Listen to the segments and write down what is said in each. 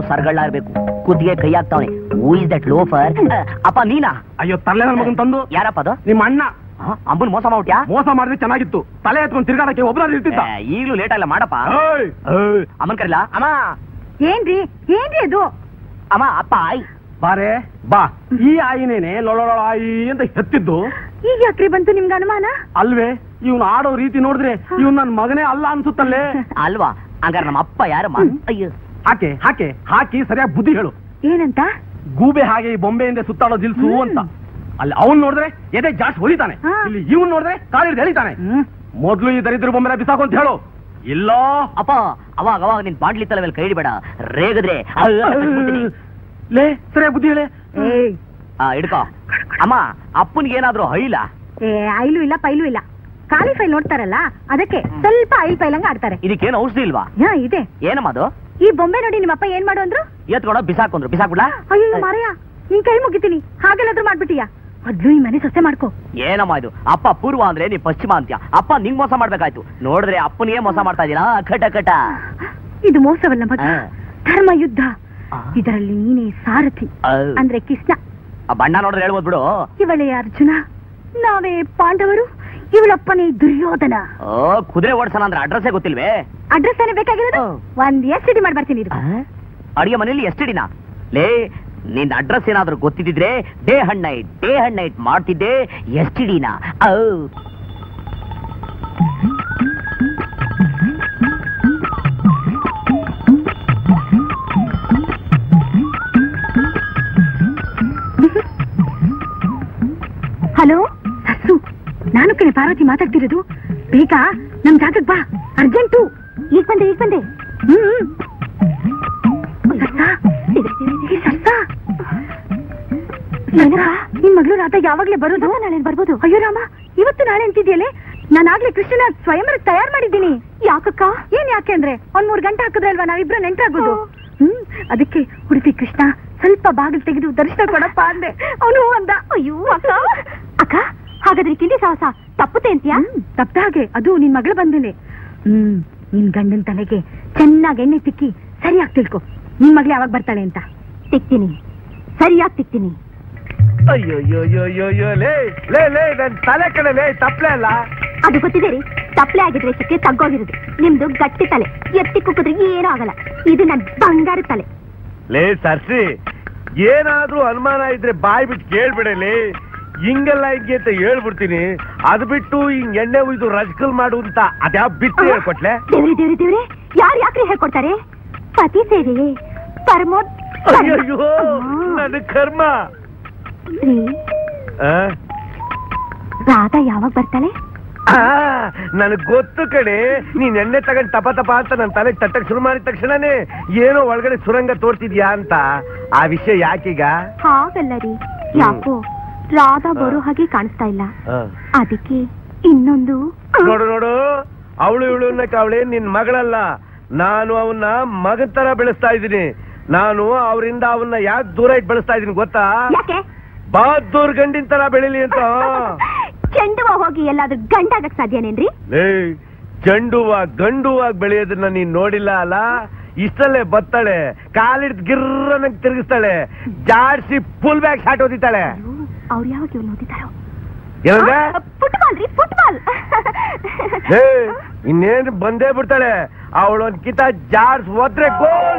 ಸರ್ಗಳ ಇರ್ಬೇಕು ಕುತ್ತಿಗೆ ಕೈ ಹಾಕ್ತಾವನೆ ಹೂ ಇಸ್ ದಟ್ ಲೋಫರ್ ಅಪ್ಪ ನೀನಾ ಅಯ್ಯೋ ತಲೆ ನನ್ನ ಮಗನ್ ತಂದು ಯಾರಪ್ಪ ಅದು ನಿಮ್ಮ ಅಣ್ಣ ಅಂಬನ್ ಮೋಸ ಮಾಡ್ಬಿಟ್ಯಾ ಮೋಸ ಮಾಡಿದ್ರೆ ಚೆನ್ನಾಗಿತ್ತು ತಲೆ ಎತ್ಕೊಂಡು ತಿರ್ಗಾಡಕ್ಕೆ ಒಬ್ಬರಾದ್ರು ಇರ್ತಿದ್ದ ಏ, ಈಗ್ಲೂ ಲೇಟ್ ಆಗಲ್ಲ ಮಾಡಪ್ಪ ಏಯ್! ಏಯ್! ಅಮ್ಮನ್ ಕರಿಲ್ಲ ಅಮ್ಮ ಏನ್ರಿ ಏನ್ರಿ ಅದು ಅಮ್ಮ ಅಪ್ಪ ಆಯ್ ಬಾರೆ ಬಾ ಈ ಆಯಿನೇನೆ ಲೊಳೊಳ ಆಯಿ ಅಂತ ಹೆತ್ತಿದ್ದು ಈಗ ಯಾಕ್ರಿ ಬಂತು ನಿಮ್ಗೆ ಅನುಮಾನ ಅಲ್ವೇ ಇವನು ಆಡೋ ರೀತಿ ನೋಡಿದ್ರೆ ಇವನ್ ನನ್ ಮಗನೇ ಅಲ್ಲ ಅನ್ಸುತ್ತಲ್ಲೇ ಅಲ್ವಾ ಹಂಗಾರ ನಮ್ಮ ಅಪ್ಪ ಯಾರಮ್ಮ ಅಯ್ಯೋ ಹಾಕೆ ಹಾಕೆ ಹಾಕಿ ಸರಿಯಾಗಿ ಬುದ್ಧಿ ಹೇಳು ಏನಂತ ಗೂಬೆ ಹಾಗೆ ಈ ಬೊಂಬೆಯಿಂದ ಸುತ್ತಾಡೋ ದಿಲ್ಸು ಅಂತ ಅಲ್ಲಿ ಅವನ್ ನೋಡಿದ್ರೆ ಎದೆ ಜಾಸ್ತಿ ಹೊಲಿತಾನೆ ಹಾ. ಇಲ್ಲಿ ಇವನ್ ನೋಡಿದ್ರೆ ಕಾಲಿಡ್ದು ಎಳಿತಾನೆ ಮೊದ್ಲು ಈ ದರಿದ್ರ ಬೊಂಬೆನ ಬಿಸಾಕು ಅಂತ ಹೇಳು ಇಲ್ಲ ಅಪ್ಪ ಅವಾಗ ಅವಾಗ ನಿನ್ ಬಾಂಡ್ಲಿ ತಲೆ ಮೇಲೆ ಕೈ ಹಿಡಿಬೇಡ ರೇಗದ್ರೆ ಅಯ್ಯೋ ಅಂತ ಕಚ್ಬಿಡ್ತೀನಿ. ಲೇ ಸರಿಯಾಗಿ ಬುದ್ಧಿ ಹೇಳಿ ಏಯ್ ಆ, ಹಿಡ್ಕೋ ಅಮ್ಮ ಅಪ್ಪನಿಗೆ ಏನಾದ್ರೂ ಹೈಲ ಏ ಐಲು ಇಲ್ಲ ಪೈಲು ಇಲ್ಲ ಖಾಲಿ ಫೈಲ್ ನೋಡ್ತಾರಲ್ಲ ಅದಕ್ಕೆ ಸ್ವಲ್ಪ ಐಲ್ ಪೈಲಂಗ ಆಡ್ತಾರೆ ಇದಕ್ಕೇನು ಔಷಧಿ ಇಲ್ವಾ ಯಾ ಇದೆ ಏನಮ್ಮ ಅದು ಈ ಬೊಂಬೆ ನೋಡಿ ನಿಮ್ಮಪ್ಪ ಏನ್ ಮಾಡು ಅಂದ್ರು ಎತ್ಕೊಂಡ ಬಿಸಾಕೊಂಡ್ರು ಬಿಸಾಕ್ಬಿಡ್ಲಾ ಅಯ್ಯೋ ಮಾರಯ್ಯ ನಿನ್ ಕೈ ಮುಗಿತೀನಿ ಹಾಗೆಲ್ಲಾದ್ರೂ ಮಾಡ್ಬಿಟ್ಟಿಯಾ ಮೊದ್ಲು ಈ ಮನೆ ಸೊಸೆ ಮಾಡ್ಕೋ ಏನಮ್ಮ ಇದು ಅಪ್ಪ ಪೂರ್ವ ಅಂದ್ರೆ ನೀ ಪಶ್ಚಿಮ ಅಂತ್ಯ ಅಪ್ಪ ನಿಂಗ್ ಮೋಸ ಮಾಡ್ಬೇಕಾಯ್ತು ನೋಡಿದ್ರೆ ಅಪ್ಪನಿಗೆ ಮೋಸ ಮಾಡ್ತಾ ಇದೀರಾ ಕಟ ಕಟ ಇದು ಮೋಸವಲ್ಲ ಮಗ ಆ. ಧರ್ಮ ಯುದ್ಧ ಆ. ಇದರಲ್ಲಿ ನೀನೇ ಸಾರಥಿ ಆ. ಅಂದ್ರೆ ಕೃಷ್ಣ ಆ ಬಣ್ಣ ನೋಡಿದ್ರೆ ಹೇಳ್ಬೋದು ಬಿಡು ಇವಳೇ ಅರ್ಜುನ ನಾವೇ ಪಾಂಡವರು ಇವಳಪ್ಪನೇ ದುರ್ಯೋಧನ ಓ ಕುದುರೆ ಓಡ್ಸೋಣ ಅಂದ್ರೆ ಅಡ್ರೆಸ್ಸೇ ಗೊತ್ತಿಲ್ವೇ ಅಡ್ರೆಸ್ ಏನೇ ಬೇಕಾಗಿರೋದು ಆ. ಒಂದ್ ಎಸ್ ಡಿ ಮಾಡಿ ಬರ್ತೀನಿ ಇರು. ಅಡಿಗೆ ಮನೇಲಿ ಎಷ್ಟಡಿನ ಲೇ ನಿನ್ ಅಡ್ರೆಸ್ ಏನಾದ್ರೂ ಗೊತ್ತಿದ್ರೆ day and night day and night ಮಾಡ್ತಿದ್ದೆ ಎಸ್ಟಿಡಿನ ಹಲೋ ಸಸ್ಸು ನಾನು ಕಣೆ ಪಾರ್ವತಿ ಮಾತಾಡ್ತಿರೋದು ಬೇಗ ನಮ್ ಜಾಗಕ್ ಬಾ ಅರ್ಜೆಂಟು ಈಗ ಬಂದೆ ಈಗ ಬಂದೆ ಹ್ಮ್ ಸಸ್ಸ? ಏ, ಸಸ್ಸ? ಏನಪ್ಪ ನಿನ್ ಮಗಳು ರಾತ ಯಾವಾಗ್ಲೇ ಬರೋದು ನಾಳೆ ಬರ್ಬೋದು ಅಯ್ಯೋ ರಾಮ ಇವತ್ತು ನಾಳೆ ಅಂತಿದ್ಯಲೆ ನಾನಾಗ್ಲೇ ಕೃಷ್ಣನ ಸ್ವಯಂವರ ತಯಾರು ಮಾಡಿದ್ದೀನಿ ಯಾಕಕ್ಕ ಏನ್ ಯಾಕೆ ಅಂದ್ರೆ ಒಂದ್ ಮೂರ್ ಗಂಟೆ ಹಾಕಿದ್ರೆ ಅಲ್ವಾ ನಾವಿಬ್ರು ನೆಂಟ್ರಾಗೋದು ಹ್ಮ್ ಅದಕ್ಕೆ ಹುಡುಗಿ ಕೃಷ್ಣ ಸ್ವಲ್ಪ ಬಾಗಿಲು ತೆಗೆದು ದರ್ಶನ ಕೊಡಪ್ಪ ಅಂದೆ ಅವನು ಅಂದ ಅಯ್ಯೋ ಅಕ್ಕ ಅಕ್ಕ ಹಾಗಾದ್ರೆ ಕಿಂಡಿ ಸಾಹಸ ತಪ್ಪುತ್ತೆ ಅಂತೀಯಾ ತಪ್ಪ ಹಾಗೆ ಅದು ನಿನ್ ಮಗಳು ಬಂದ್ಮೇಲೆ ಹ್ಮ್ ನಿನ್ ಗಂಡನ್ ತಲೆಗೆ ಚೆನ್ನಾಗಿ ಎಣ್ಣೆ ತಿಕ್ಕಿ ಸರಿಯಾಗಿ ತಿಳ್ಕೊ ನಿನ್ ಮಗಳು ಯಾವಾಗ ಬರ್ತಾಳೆ ಅಂತ ತಿಕ್ತೀನಿ ಸರಿಯಾಗಿ ತಿಕ್ತೀನಿ ಅಯ್ಯೋ ಲೇ ಲೇ ಲೇ ನನ್ ತಲೆ ಕಡೆ ಲೇ ತಪ್ಲೆ ಅಲ್ಲ ಅದು ಗೊತ್ತಿದೆ ರೀ ತಪ್ಪಲೆ ಆಗಿದ್ರೆ ಸಿಕ್ಕೆ ತಗ್ಗೋಗಿರೋದು ನಿಮ್ದು ಗಟ್ಟಿ ತಲೆ ಎತ್ತಿ ಕುಕ್ಕಿದ್ರೆ ಏನೂ ಆಗಲ್ಲ ಇದು ನನ್ ಬಂಗಾರ ತಲೆ ಲೇ ಸರ್ಸಿ ಏನಾದ್ರೂ ಅನುಮಾನ ಇದ್ರೆ ಬಾಯ್ ಬಿಟ್ಟು ಕೇಳ್ಬಿಡಲಿ ಹಿಂಗೆಲ್ಲ ಹಿಂಗೆ ಅಂತ ಹೇಳ್ಬಿಡ್ತೀನಿ ಅದು ಬಿಟ್ಟು ಹಿಂಗ್ ಎಣ್ಣೆ ಉಯ್ದು ರಜಕಲ್ ಮಾಡು ಅಂತ ಅದ್ಯಾವ ಬಿಟ್ಟು ಹೇಳ್ಕೊಟ್ಲೆ ದೇವ್ರಿ ದೇವ್ರಿ ದೇವ್ರಿ ಯಾರು ಯಾಕ್ರಿ ಹೇಳ್ಕೊಡ್ತಾರೆ ಪತಿ ಸೇರಿ ಪರಮೋದ್ ಅಯ್ಯೋ ನನ್ನ ಕರ್ಮ ರೀ, ಆ? ರಾಧಾ ಯಾವಾಗ ಬರ್ತಾಳೆ ಆ, ನನಗ್ ಗೊತ್ತು ಕಡೆ ನೀನ್ ಎಣ್ಣೆ ತಗೊಂಡ್ ತಪ ತಪ ಅಂತ ನನ್ ತಲೆ ತಟ್ಟಕ್ ಶುರು ಮಾಡಿದ ತಕ್ಷಣನೇ ಏನೋ ಒಳಗಡೆ ಸುರಂಗ ತೋರ್ತಿದ್ಯಾ ಅಂತ ಆ ವಿಷಯ ಯಾಕೀಗ ಹಾಗಲ್ಲ ರೀ ಯಾಕೋ ರಾಧಾ ಬರೋ ಹಾಗೆ ಕಾಣಿಸ್ತಾ ಇಲ್ಲ ಆ. ಅದಕ್ಕೆ ಇನ್ನೊಂದು ನೋಡು ನೋಡು ಅವಳು ಇವಳು ಅನ್ನಕ್ಕೆ ಅವಳೇ ನಿನ್ ಮಗಳಲ್ಲ ನಾನು ಅವನ್ನ ಮಗನ್ ತರ ಬೆಳೆಸ್ತಾ ಇದ್ದೀನಿ ನಾನು ಅವರಿಂದ ಅವನ್ನ ಯಾಕೆ ದೂರ ಇಟ್ಟು ಬೆಳೆಸ್ತಾ ಇದ್ದೀನಿ ಗೊತ್ತಾ ಯಾಕೆ ಬಹದ್ದೂರ್ ಗಂಡಿನ ತರ ಬೆಳಿಲಿ ಅಂತ ಚೆಂಡುವ ಹೋಗಿ ಎಲ್ಲಾದ್ರೂ ಗಂಡಾಗಕ್ ಸಾಧ್ಯನೇನ್ರಿ ಲೇ ಚೆಂಡುವ ಗಂಡುವಾಗಿ ಬೆಳೆಯೋದನ್ನ ನೀನ್ ನೋಡಿಲ್ಲ ಅಲ್ಲ ಇಷ್ಟಲ್ಲೇ ಬತ್ತಾಳೆ ಕಾಲಿಡ್ ಗಿರ್ರನಂಗ್ ತಿರುಗಿಸ್ತಾಳೆ ಜಾಡ್ಸಿ ಫುಲ್ ಬ್ಯಾಗ್ ಶಾಟ್ ಓದಿತಾಳೆ ಅವ್ರು ಯಾವಾಗ ಇವ್ನು ಓದಿದಾರೋ ಏನಂದ್ರೆ ಫುಟ್ಬಾಲ್ ರೀ ಫುಟ್ಬಾಲ್ ಲೇ ಇನ್ನೇನು ಬಂದೇ ಬಿಡ್ತಾಳೆ ಅವಳೊಂದ್ ಕಿತ ಜಾಡ್ಸ್ ಹೋದ್ರೆ ಗೋಲ್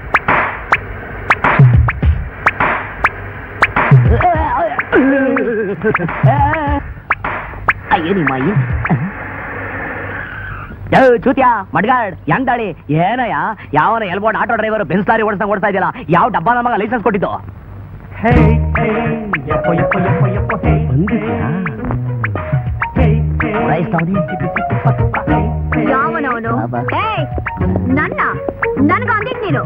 ಅಯ್ಯೋ ನಿಮ್ಮ ಅಯ್ಯ ಯೋ ಚೂತ್ಯ ಮಡ್ಗಾಡ್ ಹೆಂಗ್ದಾಳಿ ಏನಯ್ಯ ಯಾವನ L board auto driver Benz lorry ಓಡಿಸ್ದಂಗ್ ಓಡಿಸ್ತಾ ಇದೆಯಲ್ಲ ಯಾವ ಡಬ್ಬ ನಮಗ ಲೈಸೆನ್ಸ್ ಕೊಟ್ಟಿದ್ದು ಯಾವನವನು ಅಬ್ಬಾ. ಏಯ್ ನನ್ನ ನನ್ಗ ಅಂದಿದ್ ನೀನು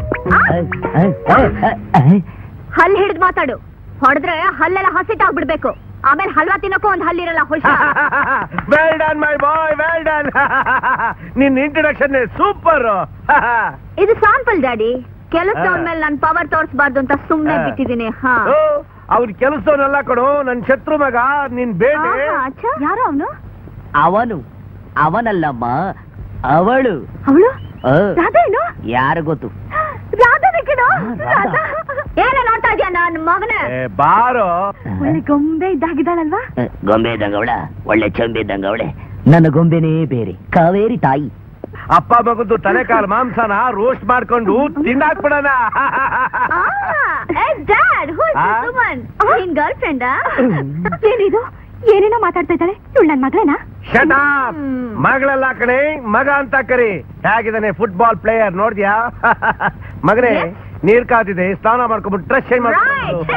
ಹಲ್ ಹಿಡಿದು ಮಾತಾಡು ಹೊಡೆದ್ರೆ ಹಲ್ಲೆಲ್ಲ ಹಸಿಟ್ಟಾಗ್ಬಿಡ್ಬೇಕು ಆಮೇಲೆ ಹಲ್ವಾ ತಿನ್ನಕ್ಕೂ ಒಂದ್ ಹಲ್ಲಿರಲ್ಲ ಹುಷಾರ್ well done my boy well done ನಿನ್ ಇಂಟ್ರಡಕ್ಷನ್ ಸೂಪರ್ ಇದು ಸ್ಯಾಂಪಲ್ ಡ್ಯಾಡಿ ಕೆಲಸದವ್ರ ಮೇಲೆ ನನ್ ಪವರ್ ತೋರಿಸಬಾರ್ದು ಅಂತ ಸುಮ್ನೆ ಹಾ. ಬಿಟ್ಟಿದ್ದೀನಿ ಹಾ ಅವ್ನ ಕೆಲಸವನ್ನೆಲ್ಲ ಕೊಡು ನನ್ ಶತ್ರು ಮಗ ನಿನ್ ಬೇಟೆ ಯಾರು ಅವನು ಅವನು ಅವನಲ್ಲಮ್ಮ ಅವಳು ಅವಳು ಆ, ರಾಧಾ ಏನು ಯಾರು ಗೊತ್ತು ರಾಧಾನೇ ಕಣ ನೋಡು ರಾಧಾ. ಏನೇ ನೋಡ್ತಾ ಇದೀಯ ನನ್ನ ಮಗನೇ ಏ, ಬಾರೋ ಒಳ್ಳೆ ಗೊಂಬೆ ಇದ್ದಾಗಿದ್ದಾಳಲ್ವಾ ಗೊಂಬೆ ಇದ್ದಂಗ ಒಳ್ಳೆ ಚಂಬೆ ಇದ್ದಂಗ ಅವಳೆ ನನ್ನ ಗೊಂಬೆನೇ ಬೇರೆ ಕಾವೇರಿ ತಾಯಿ ಅಪ್ಪ ಮಗದ್ದು ತಲೆ ಕಾಲು ಮಾಂಸನ ರೋಸ್ಟ್ ಮಾಡ್ಕೊಂಡು ತಿನ್ನಾಕ್ಬಿಡಣ ಡ್ಯಾಡ್ ಹೂ ಆ? ವುಮನ್ ನಿನ್ ಗರ್ಲ್ ಫ್ರೆಂಡ್ ಏನಿದು ಏನೇನೋ ಮಾತಾಡ್ತಾ ಇದ್ದಾಳೆ ಇವಳು ನನ್ನ ಮಗಳೇನಾ ಶಟ ಹ್ಮ್. ಮಗಳೆಲ್ಲ ಕಣೆ ಮಗ ಅಂತ ಕರಿ ಹೇಗಿದ್ದಾನೆ ಫುಟ್ಬಾಲ್ ಪ್ಲೇಯರ್ ನೋಡ್ದ್ಯಾ ಮಗನೇ Yes. ನೀರ್ ಕಾದಿದೆ ಸ್ನಾನ ಮಾಡ್ಕೊಂಡ್ಬಿಟ್ಟು ಡ್ರೆಸ್ ಚೇಂಜ್ Right.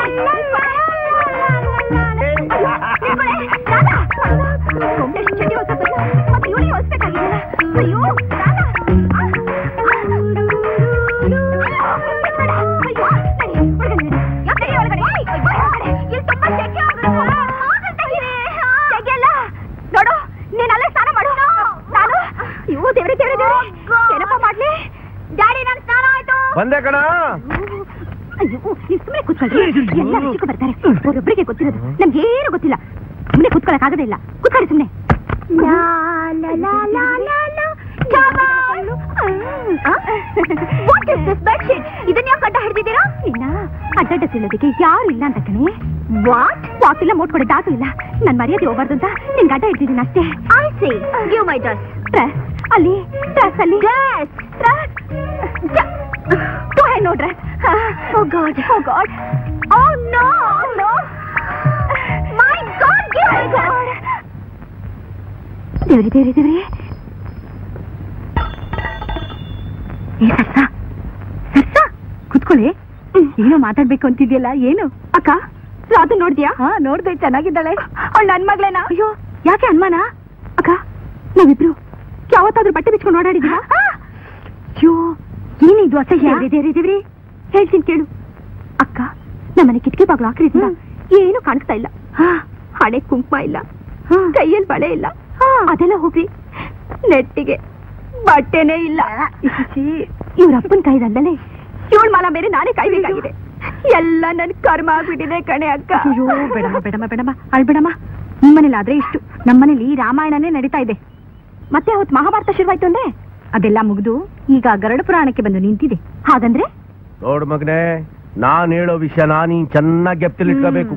ನೋಡು ನೀನ್ ಅಲ್ಲೇ ಸ್ನಾನ ಮಾಡು ನಾನು ಇವು ದೇವ್ರೆ ದೇವ್ರೆ ದೇವ್ರೆ ಏನಪ್ಪ ಮಾಡ್ಲಿ ಡ್ಯಾಡಿ ನನ್ ಸ್ನಾನ ಆಯ್ತು ಬಂದೆ ಕಣ ಅಯ್ಯೋ ನೀವು ಸುಮ್ಮನೆ ಕೂತ್ಕೊಳ್ಳಿ ಎಲ್ಲ ವಿಷಯಕ್ಕೂ ಬರ್ತಾರೆ ಅವರೊಬ್ಬರಿಗೆ ಗೊತ್ತಿರೋದು ನಮ್ಗೆ ಏನು ಗೊತ್ತಿಲ್ಲ ಸುಮ್ಮನೆ ಕೂತ್ಕೊಳ್ಳಕ್ ಆಗೋದೇ ಇಲ್ಲ ಕೂತ್ಕೊಳ್ಳಿ ಸುಮ್ಮನೆ ಇದನ್ನ ಯಾಕೆ ಅಡ್ಡ ಹಿಡಿದಿದ್ದೀರಾ ಇನ್ನ ಅಡ್ಡಡ್ಡ ತಿನ್ನೋದಕ್ಕೆ ಯಾರು ಇಲ್ಲ ಅಂತ ಕಣೆ ವಾಟ್ ವಾಟ್ ಇಲ್ಲ ಮೋಟ್ ಕೊಡೋ ದಾಸು ಇಲ್ಲ ನನ್ ಮರ್ಯಾದೆ ಹೋಗ್ಬಾರ್ದು ಅಂತ ನಿನ್ ಗಡ್ಡ ಹಿಡ್ದಿದ್ದೀನಿ ಅಷ್ಟೇ I see give my dress dress ಅಲ್ಲಿ ಡ್ರೆಸ್ ಅಲ್ಲಿ dress Go ahead, no dress. Oh God, oh God. Oh no, no. My God, give me God. ದೇವ್ರಿ ದೇವ್ರಿ ದೇವ್ರಿ ಏ ಸರ್ಸ ಸರ್ಸ ಕುತ್ಕೊಳ್ಳಿ ಏನೋ ಮಾತಾಡ್ಬೇಕು ಅಂತಿದ್ಯಲ್ಲ ಏನು ಅಕ್ಕ ರಾಧು ನೋಡ್ದ್ಯಾ ಹಾ ನೋಡ್ದೆ ಚೆನ್ನಾಗಿದ್ದಾಳೆ ಅವಳು ನನ್ ಮಗಳೇನಾ ಅಯ್ಯೋ ಯಾಕೆ ಅನ್ಮಾನ ಅಕ್ಕ ನಾವಿಬ್ರು ಯಾವತ್ತಾದ್ರೂ ಬಟ್ಟೆ ಬಿಚ್ಕೊಂಡು ಓಡಾಡಿದೀವಾ ಅಯ್ಯೋ ಏನಿದು ಅಸಹ್ಯ ದೇವ್ರಿ ದೇವ್ರಿ ಹೇಳ್ತೀನಿ ಕೇಳು ಅಕ್ಕ ನಮ್ಮನೆ ಕಿಟಕಿ ಬಾಗ್ಲು ಹಾಕಿದ್ನ ಏನು ಕಾಣಿಸ್ತಾ ಇಲ್ಲ ಹಣೆ ಕುಂಕುಮ ಇಲ್ಲ ಕೈಯಲ್ಲಿ ಬಳೆ ಇಲ್ಲ ಅದೆಲ್ಲ ಹೋಗ್ರಿ ನೆಟ್ಟಿಗೆ ಬಟ್ಟೆನೇ ಇಲ್ಲ ಇವ್ರ ಅಪ್ಪನ ಕೈದಲ್ಲೇ ಇವಳ ಮಾಲ ಬೇರೆ ನಾನೇ ಕಾಯ್ಬೇಕಾಗಿದೆ ಎಲ್ಲ ನನ್ ಕರ್ಮ ಆಗ್ಬಿಟ್ಟಿದೆ ಕಣೆ ಅಕ್ಕ ಅಯ್ಯೋ ಬೇಡಮ್ಮ ಬೇಡಮ್ಮ ಬೇಡಮ್ಮ ಅಳ್ಬೇಡಮ್ಮ ನಿಮ್ಮನೇಲಾದ್ರೆ ಇಷ್ಟು ನಮ್ಮನೇಲಿ ರಾಮಾಯಣನೇ ನಡೀತಾ ಇದೆ ಮತ್ತೆ ಅವತ್ತು ಮಹಾಭಾರತ ಶುರುವಾಯ್ತು ಅಂದ್ರೆ ಅದೆಲ್ಲ ಮುಗಿದು ಈಗ ಗರುಡ ಪುರಾಣಕ್ಕೆ ಬಂದು ನಿಂತಿದೆ ಹಾಗಂದ್ರೆ ನೋಡು ಮಗನೇ ನಾನ್ ಹೇಳೋ ವಿಷಯನ ನೀನ್ ಚೆನ್ನಾಗಿ ಗೆಪ್ತಿಲ್ ಇಟ್ಕೋಬೇಕು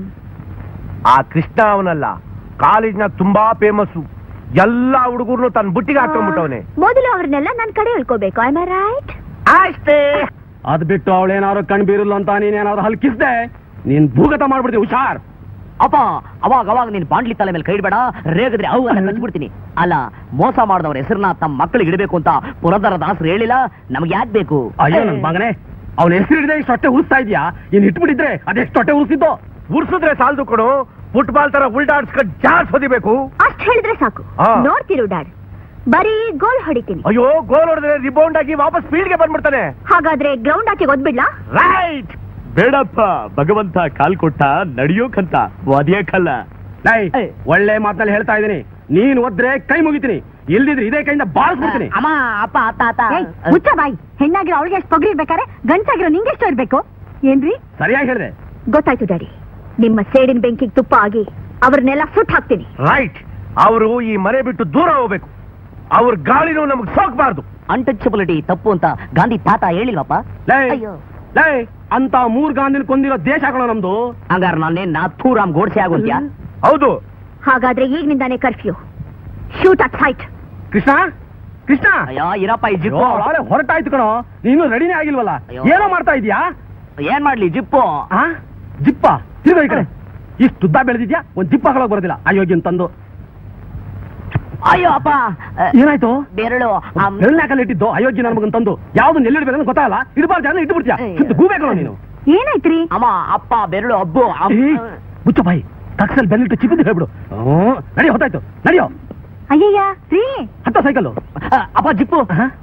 ಆ ಕೃಷ್ಣ ಅವನಲ್ಲ ಕಾಲೇಜ್ನಾಗ ತುಂಬಾ ಫೇಮಸ್ಸು ಎಲ್ಲಾ ಹುಡುಗರ್ನು ತನ್ನ ಬುಟ್ಟಿಗೆ ಹಾಕೊಂಡ್ಬಿಟ್ಟವನೆ ಮೊದಲು ಅವ್ರನ್ನೆಲ್ಲ ನನ್ ಕಡೆ ಹೇಳ್ಕೋಬೇಕು ಐ ರೈಟ್ ಅಷ್ಟೇ ಅದ್ ಬಿಟ್ಟು ಅವಳೇನಾದ್ರು ಕಣ್ ಬೀರಲ್ಲ ಅಂತ ನೀನೇನಾದ್ರು ಹಲ್ಕಿಸ್ದೆ ನೀನ್ ಭೂಗತ ಮಾಡ್ಬಿಡ್ತೀವಿ ಹುಷಾರ್ ಅಪ್ಪ ಅವಾಗ ಅವಾಗ ನೀನ್ ಬಾಂಡ್ಲಿ ತಲೆ ಮೇಲೆ ಕೈ ಇಡ್ಬೇಡ ರೇಗಿದ್ರೆ ಅವು ಅಂತ ಕಚ್ಬಿಡ್ತೀನಿ ಅಲ್ಲ ಮೋಸ ಮಾಡಿದವ್ರ ಹೆಸರನ್ನ ತಮ್ಮ ಮಕ್ಕಳಿಗೆ ಇಡಬೇಕು ಅಂತ ಪುರಂದರ ದಾಸರು ಹೇಳಿಲ್ಲ ನಮ್ಗೆ ಯಾಕೆ ಬೇಕು ಅಯ್ಯೋ ನನ್ ಮಗನೇ ಅವ್ನ ಹೆಸರು ಹಿಡಿದ್ರೆ ಇಷ್ಟು ಹೊಟ್ಟೆ ಉರಿಸ್ತಾ ಇದ್ಯಾ ಇನ್ ಇಟ್ಬಿಟ್ಟಿದ್ರೆ ಅದೆಷ್ಟು ಹೊಟ್ಟೆ ಉರಿಸಿದ್ದು ಉರ್ಸಿದ್ರೆ ಸಾಲದು ಕೊಡು ಫುಟ್ಬಾಲ್ ತರ ಉಲ್ಟಾಡ್ಸ್ಕೊಂಡ್ ಜಾಸ್ ಹೊದಿಬೇಕು ಅಷ್ಟ್ ಹೇಳಿದ್ರೆ ಸಾಕು ಆ. ನೋಡ್ತಿರು ಡ್ಯಾಡ್ ಬರೀ ಗೋಲ್ ಹೊಡಿತೀನಿ ಅಯ್ಯೋ ಗೋಲ್ ಹೊಡೆದ್ರೆ ರಿಬೌಂಡ್ ಆಗಿ ವಾಪಸ್ ಫೀಲ್ಡ್ಗೆ ಬಂದ್ಬಿಡ್ತಾನೆ ಹಾಗಾದ್ರೆ ಗ್ರೌಂಡ್ ಆಚೆ ಒದ್ಬಿಡ್ಲಾ ರೈಟ್ ಬೇಡಪ್ಪ ಭಗವಂತ ಕಾಲ್ ಕೊಟ್ಟ ನಡಿಯೋಕಂತ ಒದಿಯಕ್ಕಲ್ಲ ಲೈ ಏಯ್. ಒಳ್ಳೆ ಮಾತಲ್ಲಿ ಹೇಳ್ತಾ ಇದೀನಿ ನೀನ್ ಒದ್ರೆ ಕೈ ಮುಗಿತೀನಿ ಇಲ್ದಿದ್ರೆ ಇದೇ ಕೈಯಿಂದ ಬಾಳಿಸ್ಬಿಡ್ತೀನಿ ಅಮ್ಮ ಅಪ್ಪ ಅತ್ತ ಅತ್ತ ಮುಚ್ಚ ಬಾಯಿ ಹೆಣ್ಣಾಗಿರೋ ಅವಳಿಗೆ ಎಷ್ಟು ಪೊಗರಿ ಇರ್ಬೇಕಾರೆ ಗಂಡಸಾಗಿರೋ ನಿಂಗೆ ಎಷ್ಟು ಇರ್ಬೇಕು ಏನ್ರಿ ಸರಿಯಾಗಿ ಹೇಳಿದೆ ಗೊತ್ತಾಯ್ತು ಡ್ಯಾಡಿ ನಿಮ್ಮ ಸೇಡಿನ ಬೆಂಕಿಗೆ ತುಪ್ಪ ಆಗಿ ಅವ್ರನ್ನೆಲ್ಲ ಸುಟ್ ಹಾಕ್ತೀನಿ ರೈಟ್ ಅವರು ಈ ಮನೆ ಬಿಟ್ಟು ದೂರ ಹೋಗ್ಬೇಕು ಅವ್ರ ಗಾಳಿನೂ ನಮಗ್ ಸೋಕ್ಬಾರ್ದು ಅನ್ಟಚಬಿಲಿಟಿ ತಪ್ಪು ಅಂತ ಗಾಂಧಿ ತಾತ ಹೇಳಿಲ್ವಪ್ಪ ಲೈ ಅಯ್ಯೋ ಲೈ ಅಂತ ಮೂರ್ ಗಾಂಧಿನ ಕೊಂದಿರೋ ದೇಶ ಕಣ ನಮ್ದು ಹಂಗಾರ ನಾನೇನ್ ನಾಥೂರಾಮ್ ಗೋಡ್ಸೆ ಆಗೋದ್ಯಾ ಹೌದು ಹಾಗಾದ್ರೆ ಈಗಿನಿಂದಾನೇ curfew shoot at sight Krishna Krishna ಅಯ್ಯೋ ಇರಪ್ಪ ಈ ಅಯ್ಯೋ, ಜಿಪ್ಪು ಅವಳೇ ಹೊರಟಾಯ್ತು ಕಣೋ ನೀನು ರೆಡಿನೇ ಆಗಿಲ್ವಲ್ಲ ಅಯ್ಯೋ. ಏನೋ ಮಾಡ್ತಾ ಇದೀಯಾ ಏನ್ ಮಾಡ್ಲಿ ಜಿಪ್ಪು ಆ ಜಿಪ್ಪ ತಿರ್ಗ ಈ ಕಡೆ ಇಷ್ಟು ಉದ್ದ ಬೆಳೆದಿದ್ಯಾ ಒಂದ್ ಜಿಪ್ಪ ಹಾಕೊಳಕ್ ಬರೋದಿಲ್ಲ ಅಯೋಗ್ಯನ್ ತಂದು ಅಯ್ಯೋ ಅಪ್ಪ ಅ, ಏನಾಯ್ತು ಬೆರಳು ಅಮ್, ಬೆಳ್ಳ್ಯಾಕಲ್ಲಿ ಇಟ್ಟಿದ್ದು ಅಯೋಗ್ಯ ನಮಗನ್ ತಂದು ಯಾವ್ದು ಎಲ್ಲಿಡ್ಬೇಕಂತ ಗೊತ್ತಾಗಲ್ಲ ಇಡಬಾರ್ದು ಜನ ಇಟ್ಟು ಬಿಡ್ತೀಯ ಅಯ್ಯೋ. ಸುತ್ತ ಗೂಬೇಕಲ್ಲ ನೀನು ಏನಾಯ್ತ್ರಿ ಅಮ್ಮ ಅಪ್ಪ ಬೆರಳು ಅಬ್ಬು ಅಮ್- ಏ, ಮುಚ್ಚ ಬಾಯಿ ತಕ್ಷಣ ಬೆಲ್ಲಿಟ್ಟು ಚಿಬಿದ್ದು ಹೇಳ್ಬಿಡು ಹ್ಮ್, ನಡಿ ಹೊತ್ತಾಯ್ತು ನಡಿಯೋ ಅಯ್ಯಯ್ಯ ರೀ ಹತ್ತ ಸೈಕಲ್ ಅ, ಅಪ್ಪ ಜಿಪ್ಪು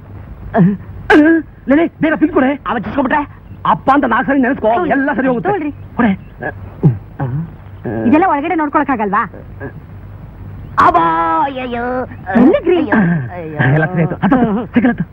ಲೇಲೆ ಬೇಗ ಪಿನ್ ಕೊಡೆ ಅವ ಚಿಸ್ಕೊಂಡ್ಬಿಟ್ರೆ ಅಪ್ಪ ಅಂತ ನಾಲ್ಕು ಸರಿ ನೆನೆಸ್ಕೋ ತಗೊಳ್ಳಿ. ಎಲ್ಲ ಸರಿ ಹೋಗುತ್ತೆ ತಗೊಳ್ರಿ. ಕೊಡೆ ಇದೆಲ್ಲ ಒಳಗಡೆ ನೋಡ್ಕೊಳಕ್ಕಾಗಲ್ವಾ ಅಬ್ಬಾ ಅಯ್ಯಯ್ಯೋ ಎಲ್ಲಿಗ್ರಿ? ಅಯ್ಯೋ, ಅಯ್ಯೋ. ಎಲ್ಲ ಸರಿ ಆಯ್ತು ಹತ್ತ ಸೈಕಲ್ ಹತ್ತ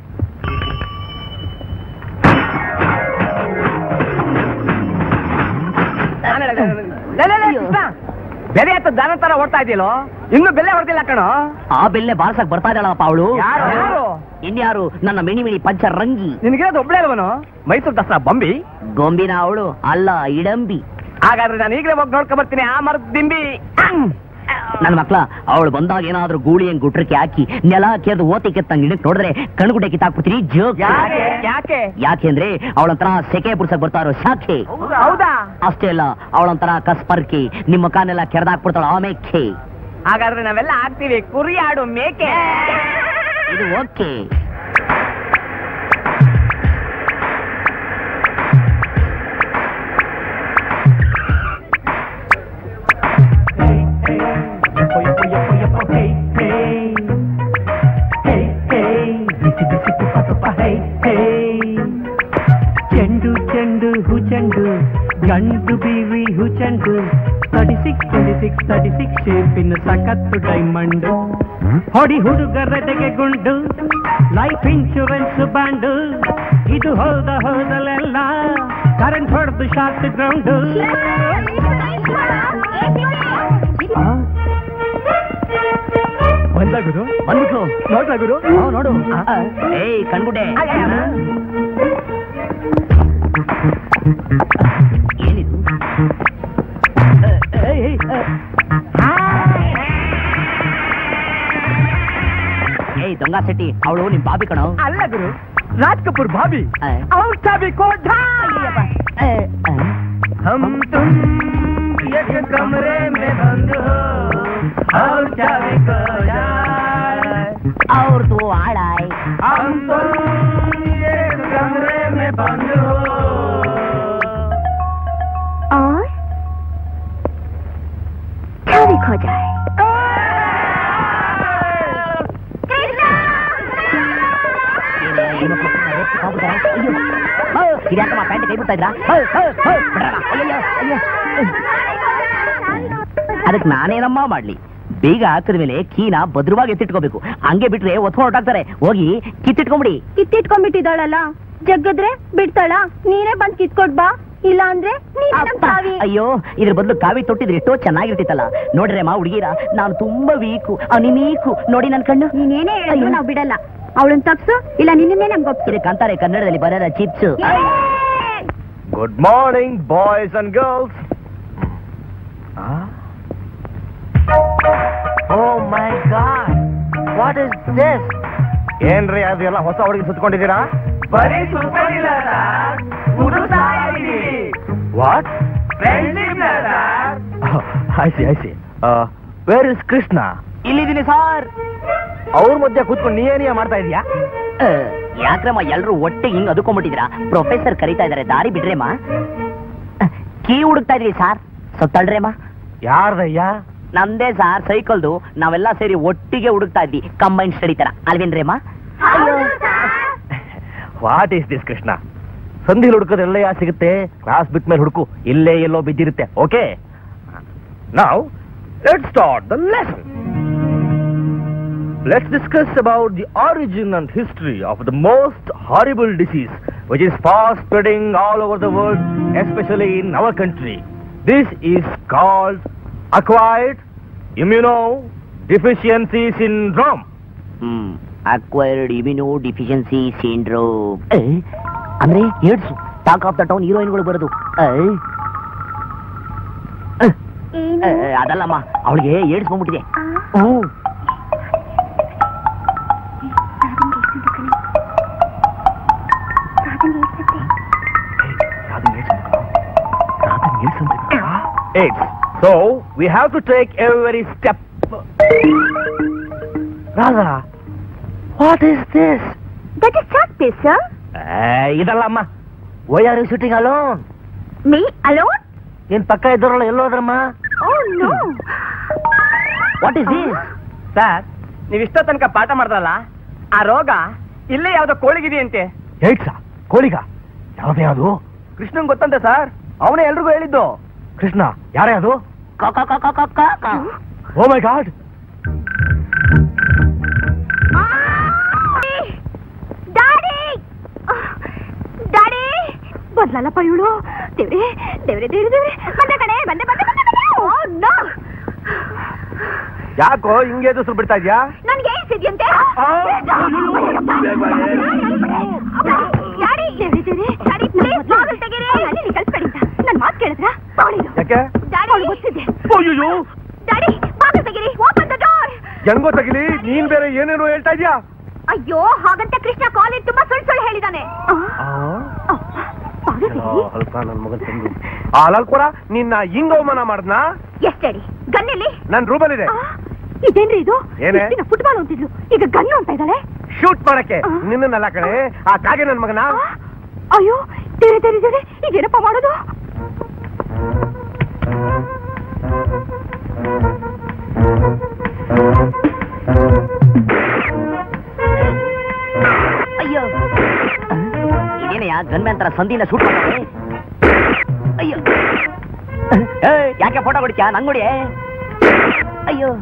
ಅಯ್ಯೋ. ಬೆಲೆ ಹತ್ತ ದನ ತರ ಓಡ್ತಾ ಇದೆಯಲ್ಲೋ ಇನ್ನು ಬೆಲೆ ಹೊಡೆದಿಲ್ಲ ಕಣೋ ಆ ಬೆಲ್ಲೆ ಬಾರ್ಸಕ್ ಬರ್ತಾ ಇದ್ದಾಳಪ್ಪ ಅವಳು ಯಾರು? ಇನ್ಯಾರು ನನ್ನ ಮಿಣಿ ಮಿಣಿ ಪಂಚ ರಂಗಿ ನಿನಗಿರೋದು ಒಬ್ಳೆ ಅಲ್ವನು ಮೈಸೂರು ದಸರಾ ಬಂಬಿ ಗೊಂಬಿನ ಅವಳು ಅಲ್ಲ ಇಡಂಬಿ ಹಾಗಾದ್ರೆ ನಾನು ಈಗಲೇ ಹೋಗಿ ನೋಡ್ಕೊಂಡ್ ಬರ್ತೀನಿ ಆ ಮರದ ದಿಂಬಿ ನನ್ನ ಮಕ್ಳ ಅವಳು ಬಂದಾಗ ಏನಾದ್ರೂ ಗೂಳಿ ಹಂಗ್ ಗುಟ್ರಕ್ಕೆ ಹಾಕಿ ನೆಲ ಕೆದ್ದು ಓತಿ ಕೆತ್ತಂಗ್ ಇಡಕ್ ನೋಡಿದ್ರೆ ಕಣ್ಗುಡ್ಡೆ ಕಿತ್ತಾಕ್ಬಿಡ್ತೀನಿ ಜೋಕ್ ಯಾಕೆ ಯಾಕೆ ಯಾಕೆಂದ್ರೆ ಅವಳೊಂಥರ ಸೆಕೆ ಬಿಡ್ಸಕ್ ಬರ್ತಾ ಇರೋ ಶಾಖೆ ಹೌದಾ ಅಷ್ಟೇ ಅಲ್ಲ ಅವಳೊಂಥರ ಕಸ್ಪರ್ಕಿ ನಿಮ್ಮ ಕಾನೆಲ್ಲ ಕೆರೆದಾಕ್ಬಿಡ್ತಾಳ ಆಮೇಕೆ ಹಾಗಾದ್ರೆ ನಾವೆಲ್ಲ ಆಗ್ತೀವಿ ಕುರಿ ಆಡು ಮೇಕೆ ಇದು ಓಕೆ ಚೆಂಡು ಚೆಂಡು ಹುಚಂಡು ಗಂಡು ಬೀವಿ ಹುಚಂಡು thirty six twenty six thirty six ಶೇಪಿನ ಸಖತ್ತು ಡೈಮಂಡ್ ಹೊಡಿ ಹುಡುಗರದೆಗೆ ಗುಂಡು ಲೈಫ್ ಇನ್ಶೂರೆನ್ಸ್ ಬಾಂಡು ಇದು ಹೋದ ಹೋದಲೆಲ್ಲ ಕರೆಂಟ್ ಹೊಡೆದು ಶಾರ್ಟ್ ಗ್ರೌಂಡು ಬಂದ ಗುರು ಬಂದ್ಬಿಟ್ಲು ನೋಡ್ಲಾ ಗುರು ಹಾ, ನೋಡು ಏಯ್ ಕಣ್ಗುಡ್ಡೆ ಏನಿದು ಏಯ್ ದೊಂಗ ಶೆಟ್ಟಿ ಅವಳು ನಿಮ್ ಬಾಬಿ ಕಣೋ ಅಲ್ಲ ಗುರು ರಾಜ್ ಕಪೂರ್ ಭಾಬಿ ಆ. ಅವ್ರ ಚಾಬಿ ಕೋಠ हम तुम एक कमरे में बंद हो और चाबी खो जाए ಅವ್ರದ್ದು ಹಾಳಾಯ್ हम तुम एक कमरे में बंद हो और चाबी खो जाए ಏನೇ, ಹೆಣ್ಮಕ್ಳು ಸುಮ್ನೆ ರೇಪ್ ಹೋಗ್ಬಿಟ್ರಾ? ಅಯ್ಯೋ. ಹೋ, ಇದ್ಯಾಕಮ್ಮ ಪ್ಯಾಂಟ್ ಕೈ ಬಿಡ್ತಾ ಇದ್ರಾ ಹೋ, ಹೋ, ಹೋ, ಬಿಡ್ರಮ್ಮ. ಅಯ್ಯಯ್ಯೋ, ಅಯ್ಯೋ. ಅದಕ್ಕೆ ನಾನೇನಮ್ಮ ಮಾಡ್ಲಿ ಬೇಗ ಹಾಕಿದ ಮೇಲೆ ಕೀನ ಭದ್ರವಾಗಿ ಎತ್ತಿಟ್ಕೋಬೇಕು ಹಂಗೆ ಬಿಟ್ರೆ ಒತ್ಕೊಂಡು ಹೊರಟಾಗ್ತಾರೆ ಹೋಗಿ ಕಿತ್ತಿಟ್ಕೊಂಬಿಡಿ ಕಿತ್ತಿಟ್ಕೊಂಡ್ಬಿಟ್ಟಿದ್ದಾಳಲ್ಲ ಜಗ್ಗದ್ರೆ ಬಿಡ್ತಾಳ ನೀನೇ ಬಂದ್ ಕಿತ್ಕೊಟ್ ಬಾ ಇಲ್ಲ ಅಂದ್ರೆ ನೀನೇ ನಮ್ ಅಪ್ಪ, ತಾವಿ ಅಯ್ಯೋ ಇದ್ರ ಬದಲು ಕಾವಿ ತೊಟ್ಟಿದ್ರೆ ಎಷ್ಟೋ ಚೆನ್ನಾಗಿರ್ತಿತ್ತಲ್ಲ ನೋಡ್ರೆ ಅಮ್ಮ ಹುಡುಗಿರ ನಾನು ತುಂಬಾ ವೀಕು ಅನಿಮೀಕು ನೋಡಿ ನನ್ ಕಣ್ಣು ನೀನೇನೇ ಹೇಳಿದ್ರು ನಾವ್ ಬಿಡಲ್ಲ ಅವಳನ್ ತಪ್ಸು ಇಲ್ಲ ನಿನ್ನೇ ನಮ್ಗೆ ಒಪ್ಸು ಇದಕ್ಕಂತಾರೆ ಕನ್ನಡದಲ್ಲಿ ಬರೋದ chips good morning boys and girls oh my God what is this ಏನ್ರಿ ಅದು ಎಲ್ಲ ಹೊಸ ಹುಡುಗಿ ಸುತ್ಕೊಂಡಿದ್ದೀರಾ ಬರೀ ಸುತ್ತಲಿಲ್ಲ ಹುಡುಕ್ತಾ ಇದೀವಿ what friendship I see I see where is Krishna ಇಲ್ಲಿದ್ದೀನಿ ಸಾರ್ ಅವ್ರ ಮಧ್ಯೆ ಕೂತ್ಕೊಂಡು ನೀವೇನಿಯ ಮಾಡ್ತಾ ಇದೀಯಾ ಯಾಕ್ರಮ್ಮ ಎಲ್ರು ಒಟ್ಟಿಗೆ ಹಿಂಗ್ ಅದಕೊಂಡ್ಬಿಟ್ಟಿದ್ರ ಪ್ರೊಫೆಸರ್ ಕರೀತಾ ಇದಾರೆ ದಾರಿ ಬಿಡ್ರೇಮ್ಮ ಕೀ ಹುಡುಕ್ತಾ ಇದೀವಿ ಸಾರ್ ಸೊತ್ತಳ್ರೇಮ್ಮ ಯಾರ್ದಯ್ಯ ನಂದೇ ಸಾರ್ ಸೈಕಲ್ದು ನಾವೆಲ್ಲ ಸೇರಿ ಒಟ್ಟಿಗೆ ಹುಡುಕ್ತಾ ಇದ್ವಿ ಕಂಬೈನ್ ಸ್ಟಡಿ ತರ ಅಲ್ವೇನ್ರೇಮ್ಮ ವಾಟ್ ಈಸ್ ದಿಸ್ ಕೃಷ್ಣ ಸಂಧಿಲ್ ಹುಡುಕೋದು ಎಲ್ಲೇ ಯಾ ಸಿಗುತ್ತೆ ಕ್ಲಾಸ್ ಬಿಟ್ಟ ಮೇಲೆ ಹುಡುಕು ಇಲ್ಲೇ ಎಲ್ಲೋ ಬಿದ್ದಿರುತ್ತೆ ಓಕೆ ನಾವು let start the lesson let's discuss about the origin and history of the most horrible disease which is fast spreading all over the world especially in our country this is called acquired immunodeficiency syndrome hmm acquired immunodeficiency syndrome ಅಂದ್ರೆ AIDS talk of the town ಹೀರೋಯಿನ್ಗಳು ಬರೋದು ಏ, ಏನು? ಏ, ಅದಲ್ಲಮ್ಮ ಅವಳಿಗೆ AIDS ಬಂದ್ಬಿಟ್ಟಿದೆ ಆ, ಹ್ಮ್ ರಾಧಂಗೆ ಎಷ್ಟಿದೆ? AIDS. So we have to take every step. Radha, what is this? That is chalk piece, sir. ಇದಲ್ಲ ಅಮ್ಮ why are you sitting alone Me alone? ನಿನ್ ಪಕ್ಕ ಇದ್ದವರಲ್ಲ ಎಲ್ಲೋದ್ರಮ್ಮ Oh no. What is this sir ನೀವ್ ಇಷ್ಟೋ ತನಕ ಪಾಠ ಮಾಡಿದ್ರಲ್ಲ ಆ ರೋಗ ಇಲ್ಲೇ ಯಾವ್ದೋ ಕೋಳಿಗಿದೆಯಂತೆ ಏಡ್ಸಾ ಕೋಳಿಗ ಯಾವ್ದೇ ಅದು ಕೃಷ್ಣನ್ ಗೊತ್ತಂತೆ ಸರ್ ಅವನೇ ಎಲ್ರಿಗೂ ಹೇಳಿದ್ದು ಕೃಷ್ಣ ಯಾರೇ ಅದು oh my God daddy daddy ಬದ್ಲಲ್ಲಪ್ಪ ಇವಳು ದೇವ್ರೆ ದೇವ್ರೆ ದೇವ್ರೆ ದೇವ್ರೆ ಬಂದೆ ಕಣೆ ಬಂದೆ ಬಂದೆ ಬಂದೆ ಬಂದೆ ಓ ನೋ ಯಾಕೋ ಹಿಂಗೆ ಎದುರು ಬಿಡ್ತಾ ಇದ್ಯಾ ನನ್ಗೆ ಏನ್ಸ್ ಇದೆಯಂತೆ ಡ್ಯಾಡಿ ಡ್ಯಾಡಿ ಪ್ಲೀಸ್ ಬಾಗಿಲು ತೆಗೀರಿ ಅಲ್ಲಿ ಕಳ್ಸ್ಬೇಡಿ ಅಂತ ನನ್ನ ಮಾತು ಕೇಳಿದ್ರಾ ಅವಳಿದು ಯಾಕೆ ಡ್ಯಾಡಿ ಅವಳು ಗೊತ್ತಿದೆ ಅಯ್ಯೋ ಡ್ಯಾಡಿ ಬಾಗಿಲು ತೆಗೀರಿ ಓಪನ್ ದ ಡೋರ್ ಹೆಂಗೋ ತಗಿಲಿ ನೀನ್ ಬೇರೆ ಏನೇನೋ ಹೇಳ್ತಾ ಇದ್ಯಾ ಅಯ್ಯೋ ಹಾಗಂತ ಕೃಷ್ಣ ಕಾಲೇಜ್ ತುಂಬಾ ಸುಳ್ಳು ಸುಳ್ಳು ಹೇಳಿದಾನೆ ಬಾಗಿಲು ತೆಗೀರಿ ಅಲ್ಪ ನನ್ ಮಗನ್ ತಂದು ಅಲ್ಕೊಡ ನಿನ್ನ ಹಿಂಗ ಅವಮಾನ ಮಾಡ್ದ್ನಾ ಎಷ್ಟ್ ಡ್ಯಾಡಿ ಗನ್ನೆಲ್ಲಿ ನನ್ ರೂಮಲ್ಲಿದೆ ಆ, ಇದೇನ್ರಿ ಇದು ಏನೇ? ಫುಟ್ಬಾಲ್ ಅಂತಿದ್ಲು ಈಗ ಗನ್ನು ಅಂತ ಇದ್ದಾಳೆ ಶೂಟ್ ಮಾಡಕ್ಕೆ ಆ. ನಿನ್ನಲ್ಲ ಕಣೆ ಆ ಕಾಗೆ ನನ್ ಮಗನ ಆ, ಅಯ್ಯೋ ತೆರೆ ತೆರೆ ತೆರೆ ಇದೇನಪ್ಪ ಮಾಡೋದು ಅಯ್ಯೋ ಇದೇನಯ್ಯ ಗನ್ಮ್ಯಾನ್ ತರ ಸಂಧಿಯಿಂದ ಶೂಟ್ ಮಾಡ್ತಾರೆ ಅಯ್ಯೋ ಏ, ಯಾಕೆ ಫೋಟೋ ಹೊಡಿತ್ಯಾ ನಂಗ್ ನೋಡಿ ಅಯ್ಯೋ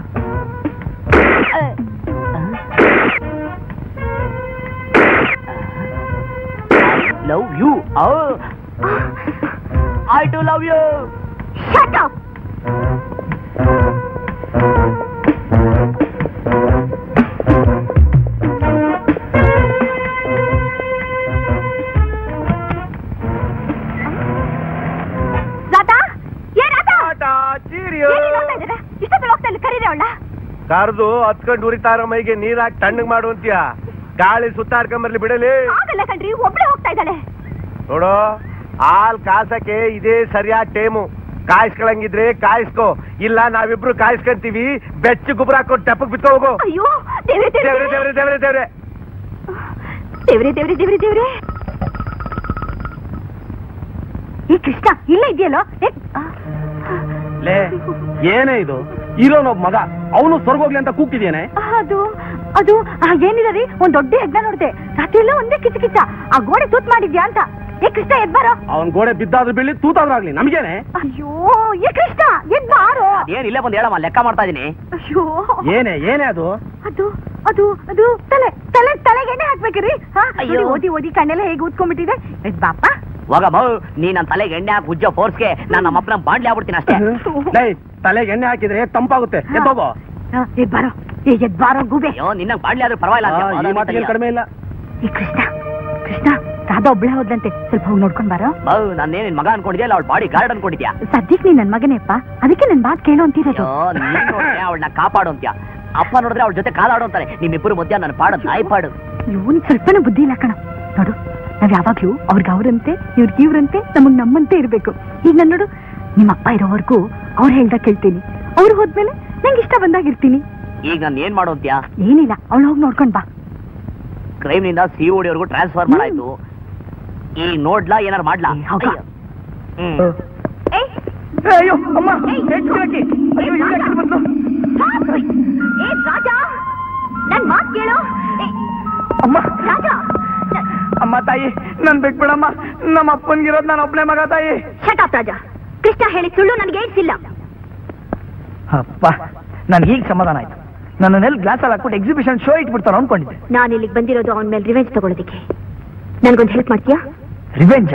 love you I too love you Shut up! Radha ಏ ರಾಧಾ ಏನಿದು ಹೋಗ್ತಾ ಇದ್ದೀರಾ? ಇಷ್ಟೊತ್ತಲ್ಲಿ ಹೋಗ್ತಾ ಇಲ್ಲ ಕರೀರಿ ಅವಳ ಕರ್ದು ಹತ್ಕೊಂಡು ಉರಿತಾರ ಮೈಗೆ ನೀರ್ ಹಾಕಿ ತಣ್ಣಗ್ ಮಾಡು ಅಂತೀಯ ಗಾಳಿ ಸುತ್ತಾಡ್ಕೊಂಬರ್ಲಿ ಬಿಡಲಿ ಆಗಲ್ಲ ಕಣ್ರಿ ಒಬ್ಳೆ ಹೋಗ್ತಾ ಇದ್ದಾಳೆ ನೋಡು ಹಾಲ್ ಕಾಸಕ್ಕೆ ಇದೇ ಸರಿಯಾದ ಟೈಮು ಕಾಯಿಸ್ಕೊಳಂಗಿದ್ರೆ ಕಾಯಿಸ್ಕೋ ಇಲ್ಲ ನಾವಿಬ್ರು ಕಾಯಿಸ್ಕೊಂತೀವಿ ಬೆಚ್ಚ ಗೊಬ್ಬರ ಹಾಕೊಂಡು ಟೆಪ್ಪಕ್ ಬಿತ್ಕೊ ಹೋಗು ಅಯ್ಯೋ ದೇವ್ರೆ ದೇವ್ರೆ ದೇವ್ರೆ ದೇವ್ರೆ ದೇವ್ರೆ ದೇವ್ರೆ ದೇವ್ರೆ ದೇವ್ರೆ ದೇವ್ರೆ ದೇವ್ರೆ ಈ ಕೃಷ್ಣ ಇಲ್ಲ ಇದೆಯಲ್ಲೋ ಏ, ಆ, ಲೇ ಏನೇ ಇದು ಇರೋನೊಬ್ಬ ಮಗ ಅವನು ಸ್ವರ್ಗೋಗ್ಲಿ ಅಂತ ಕೂಗ್ತಿದ್ದೇನೆ ಅದು ಅದು ಆ, ಏನಿದೆ ರೀ ಒಂದ್ ದೊಡ್ಡ ಹೆಗ್ಗ ನೋಡ್ದೆ ರಾತ್ರಿ ಎಲ್ಲ ಒಂದೇ ಕಿಚ್ಚ ಕಿಚ್ಚ ಆ ಗೋಡೆ ತೂತ್ ಮಾಡಿದ್ಯಾ ಅಂತ ಏ ಕೃಷ್ಣ ಎದ್ ಬಾರೋ ಅವನ್ ಗೋಡೆ ಬಿದ್ದಾದ್ರೂ ಬೀಳಿ ತೂತಾದ್ರೂ ಆಗ್ಲಿ ನಮ್ಗೇನೆ ಅಯ್ಯೋ ಏ ಕೃಷ್ಣ ಎದ್ ಬಾರೋ ಏನ್ ಇಲ್ಲೇ ಬಂದು ಹೇಳಮ್ಮ ಲೆಕ್ಕ ಮಾಡ್ತಾ ಇದೀನಿ ಅಯ್ಯೋ ಏನೇ ಏನೇ ಅದು ಅದು ಅದು ಅದು ತಲೆ ತಲೆ ತಲೆಗೆ ಎಣ್ಣೆ ಹಾಕ್ಬೇಕ್ರಿ ಹಾ ಅಯ್ಯೋ. ನೋಡಿ, ಓದಿ ಓದಿ ಕಣ್ಣೆಲ್ಲ ಹೇಗೆ ಊದ್ಕೊಂಡ್ಬಿಟ್ಟಿದೆ ಎದ್ ಬಾಪ ಹೋಗಮ್ಮ ನೀ ನನ್ನ ತಲೆಗೆ ಎಣ್ಣೆ ಹಾಕಿ ಉಜ್ಜೋ ಫೋರ್ಸ್ಗೆ ನಾನು ನಮ್ಮ ಅಪ್ಪನ ಬಾಂಡ್ಲಿ ಆಗ್ಬಿಡ್ತೀನಿ ಅಷ್ಟೇ ಲೇ ತಲೆಗೆ ಎಣ್ಣೆ ಹಾಕಿದ್ರೆ ತಂಪಾಗುತ್ತೆ ಎದ್ದೋಗೋ ಹಾ, ಎದ್ ಬಾರೋ ಏ ಎದ್ ಬಾರೋ ಗೂಬೆ ಅಯ್ಯೋ ನಿನ್ನ ಬಾಂಡ್ಲಿ ಆದ್ರೂ ಪರವಾಗಿಲ್ಲ ಆ, ಅಂತ ಈ ಮಾತಿಗೆ ಕಡಿಮೆ ಇಲ್ಲ ಈ ಕೃಷ್ಣ ಕೃಷ್ಣ ರಾಧಾ ಒಬ್ಳೆ ಹೋದ್ಲಂತೆ ಸ್ವಲ್ಪ ಹೋಗಿ ನೋಡ್ಕೊಂಡ್ ಬಾರೋ ಬೌ ನಾನೇನ್ ನಿನ್ ಮಗ ಅನ್ಕೊಂಡಿದ್ಯಾ ಅವಳ ಬಾಡಿ ಗಾರ್ಡ್ ಅನ್ಕೊಂಡಿದ್ಯಾ ಸದ್ಯಕ್ಕೆ ನೀನ್ ನನ್ ಮಗನೇಪ್ಪ ಅದಕ್ಕೆ ನನ್ ಮಾತ್ ಕೇಳು ಅಂತಿರೋದು ಅಯ್ಯೋ ನೀನ್ ನೋಡಿದ್ರೆ ಅವಳನ್ನ ಕಾಪಾಡು ಅಂತ್ಯ ಅಪ್ಪ ನೋಡಿದ್ರೆ ಅವಳ ಜೊತೆ ಕಾಲಾಡು ಅಂತಾರೆ ನಿಮ್ಮಿಬ್ಬರು ಮಧ್ಯ ನನ್ನ ಪಾಡು ನಾಯಿ ಪಾಡು ಇವನ್ ಸ್ವಲ್ಪನೂ ಬುದ್ಧಿ ಇಲ್ಲ ಕಣ ನೋಡು ನಾವ್ ಯಾವಾಗ್ಲೂ ಅವ್ರಿಗೆ ಅವ್ರಂತೆ ಇವ್ರಿಗೆ ಇವ್ರಂತೆ ನಮಗ್ ನಮ್ಮಂತೆ ಇರ್ಬೇಕು ಈಗ ನನ್ ನೋಡು ನಿಮ್ಮ ಅಪ್ಪ ಇರೋವರೆಗೂ ಅವ್ರು ಹೇಳ್ದಾಗ ಕೇಳ್ತೀನಿ ಅವ್ರು ಹೋದ್ಮೇಲೆ ನಂಗೆ ಇಷ್ಟ ಬಂದಾಗ ಇರ್ತೀನಿ ಈಗ ನಾನು ಏನ್ ಮಾಡು ಅಂತ್ಯ ಏನಿಲ್ಲ ಅವಳು ಹೋಗಿ ನೋಡ್ಕೊಂಡ್ ಬಾ ಕ್ರೈಮ್ ನಿಂದ ಸಿ ಓಡಿವರೆಗೂ ಟ್ರಾನ್ಸ್ಫರ್ ಮಾಡಾಯ್ತು ಈಗ ನೋಡ್ಲಾ ಏನಾರು ಮಾಡ್ಲಾ ಏ, ಹೋಗ. ಅಯ್ಯೋ. ಹ್ಮ್ ಅಯ್ಯೋ ಅಮ್ಮ ಅಯ್ಯೋ ಇವ್ಳ್ಯಾಕೆ ಬಂದ್ಲು? ಏ ರಾಜಾ ನನ್ ಮಾತ್ ಕೇಳು ಅಮ್ಮ ರಾಜಾ ಅಮ್ಮ ತಾಯಿ ನನ್ ಬಿಟ್ಬಿಡಮ್ಮ ನಮ್ಮ ಅಪ್ಪನ್ಗಿರೋದ್ ನಾನು ಒಬ್ನೇ ಮಗ ತಾಯಿ ಶಟಾಪ್ ರಾಜಾ ಕೃಷ್ಣ ಹೇಳಿ ಸುಳ್ಳು ನನಗೆ ಏನ್ಸಿಲ್ಲ ಅಪ್ಪ ನನ್ಗೆ ಈಗ ಸಮಾಧಾನ ಆಯ್ತು ನನ್ನೆಲ್ಲಿ ಗ್ಲಾಸ್ ಅಲ್ಲಿ ಹಾಕ್ಬಿಟ್ಟು ಎಕ್ಸಿಬಿಷನ್ ಶೋ ಇಟ್ಬಿಡ್ತಾರ ಅನ್ಕೊಂಡಿದ್ದೆ ನಾನು ಇಲ್ಲಿಗೆ ಬಂದಿರೋದು ಅವನ ಮೇಲೆ ರಿವೆಂಜ್ ತಗೊಳ್ಳೋದಕ್ಕೆ ನನ್ಗೊಂದು ಹೆಲ್ಪ್ ಮಾಡ್ತೀಯಾ ರಿವೆಂಜ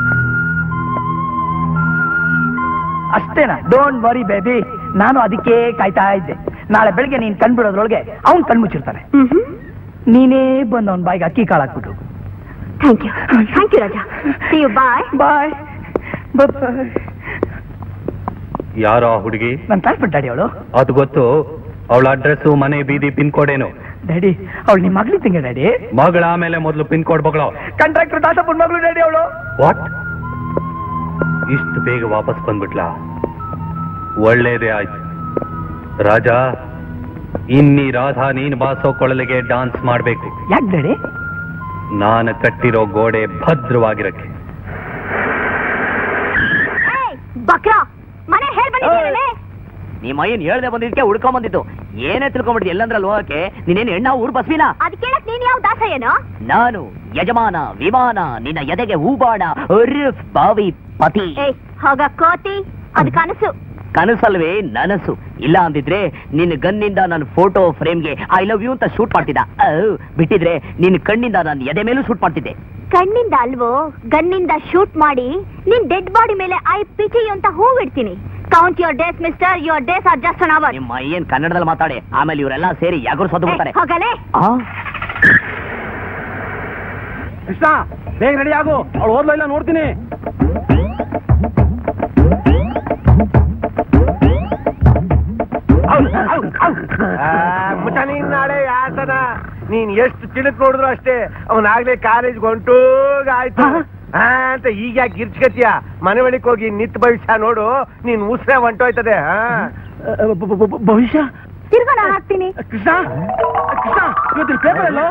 ಅಷ್ಟೇನಾ ಡೋಂಟ್ ವರಿ ಬೇಬಿ ನಾನು ಅದಕ್ಕೆ ಕಾಯ್ತಾ ಇದ್ದೆ ನಾಳೆ ಬೆಳಿಗ್ಗೆ ನೀನ್ ಕಣ್ಬಿಡೋದ್ರೊಳಗೆ ಅವ್ನ್ ಕಣ್ಮುಚ್ಚಿರ್ತಾನೆ ಹ್ಮ್ ನೀನೇ ಬಂದು ಅವ್ನ ಬಾಯಿಗೆ ಅಕ್ಕಿ ಕಾಳು ಹಾಕ್ಬಿಟ್ಟು thank you thank you Raja see you bye bye bye ಯಾರೋ ಆ ಹುಡುಗಿ ನನ್ ಕ್ಲಾಸ್ಮೇಟ್ ಡ್ಯಾಡಿ ಅವಳು ಅದು ಗೊತ್ತು ಅವಳ ಅಡ್ರೆಸ್ ಮನೆ ಬೀದಿ ಪಿನ್ ಕೋಡ್ ಏನು ಡ್ಯಾಡಿ ಅವಳು ನಿಮ್ಮ ಮಗ್ಳಿ ತಿಂಗ ಡ್ಯಾಡಿ ಮಗಳ ಆಮೇಲೆ ಮೊದಲು ಪಿನ್ ಕೋಡ್ ಬಗಳು ಕಂಟ್ರಾಕ್ಟರ್ ದಾಸಪ್ಪನ ಮಗಳು ಡ್ಯಾಡಿ ಅವಳು ವಾಟ್ ಇಷ್ಟು ಬೇಗ ವಾಪಸ್ ಬಂದ್ಬಿಟ್ಲಾ ಒಳ್ಳೇದೇ ಆಯ್ತು ರಾಜ ಇನ್ನಿ ರಾಧಾ ನೀನ್ ಬಾಸೋ ಕೊಳಲಿಗೆ ಡಾನ್ಸ್ ಮಾಡ್ಬೇಕು ಯಾಕೆ ಡ್ಯಾಡಿ ನಾನು ಕಟ್ಟಿರೋ ಗೋಡೆ ಭದ್ರವಾಗಿರಕ್ಕೆ ಬಕ್ರಾ ಮನೆ ಹೇಳ್ ಬಂದಿದ್ದೀರಲ್ಲೇ ನಿಮ್ಮ ಏನ್ ಹೇಳ್ದೆ ಬಂದಿದ್ಕೆ ಹುಡ್ಕೊಂಡ್ ಬಂದಿತ್ತು ಏನೇ ತಿಳ್ಕೊಂಬಿಡ್ತಿ ಎಲ್ಲಂದ್ರಲ್ಲಿ ಹೋಗಕ್ಕೆ ನೀನೇನು ಹೆಣ್ಣ ಊರ್ ಬಸ್ವಿನ ಅದ್ ಕೇಳಕ್ ನೀನ್ ಯಾವ ದಾಸ ಏನೋ ನಾನು ಯಜಮಾನ ವಿಮಾನ ನಿನ್ನ ಎದೆಗೆ ಹೂಬಾಣ ಉರ್ಫ್ ಬಾವಿ ಪತಿ ಏಯ್ ಹೋಗ ಕೋತಿ ಅದ್ ಕನಸು ಕನಸಲ್ವೇ ನನಸು ಇಲ್ಲ ಅಂದಿದ್ರೆ ನಿನ್ನ ಗನ್ನಿಂದ ನನ್ನ ಫೋಟೋ ಫ್ರೇಮ್ಗೆ ಐ ಲವ್ ಯು ಅಂತ ಶೂಟ್ ಮಾಡ್ತಿದ್ದ ಔ, ಬಿಟ್ಟಿದ್ರೆ ನಿನ್ನ ಕಣ್ಣಿಂದ ನನ್ನ ಎದೆ ಮೇಲೂ ಶೂಟ್ ಮಾಡ್ತಿದ್ದೆ ಕಣ್ಣಿಂದ ಅಲ್ವೋ ಗನ್ನಿಂದ ಶೂಟ್ ಮಾಡಿ ನಿನ್ ಡೆಡ್ ಬಾಡಿ ಮೇಲೆ ಐ ಪಿಚಿ ಅಂತ ಹೂವಿಡ್ತೀನಿ count your days mister your days are just an hour ನಿಮ್ಮ ಏನ್ ಕನ್ನಡದಲ್ಲಿ ಮಾತಾಡಿ ಆಮೇಲೆ ಇವರೆಲ್ಲ ಸೇರಿ ಯಾಗರು ಸೊದ್ದು ಬಿಡ್ತಾರೆ ಹೋಗಲೇ ಆ? ಕೃಷ್ಣ ಬೇಗ ರೆಡಿ ಆಗು ಅವಳು ಓದ್ಲೋ ಇಲ್ಲ ನೋಡ್ತೀನಿ ಮುಟ್ಟ ನೀನ್ ನಾಳೆ ಯಾತನ ನೀನ್ ಎಷ್ಟು ಚಿಣಕ್ ನೋಡಿದ್ರು ಅಷ್ಟೇ ಅವನಾಗ್ಲೇ ಕಾಲೇಜ್ ಹೊಂಟು ಆಯ್ತು ಆ, ಅಂತ ಈಗ ಯಾಕೆ ಗಿರ್ಚ್ಕತಿಯ ಮನೆ ಬಳಿಕ್ ಹೋಗಿ ನಿತ್ ಭವಿಷ್ಯ ನೋಡು ನೀನ್ ಉಸ್ರೆ ಹೊಂಟೋಯ್ತದೆ ಹಾ ಭವಿಷ್ಯ ತಿರ್ಗಾ ನಾ ಹಾಕ್ತೀನಿ ಕೃಷ್ಣ ಕೃಷ್ಣ ಇವತ್ತಿನ ಪೇಪರ್ ಎಲ್ಲೋ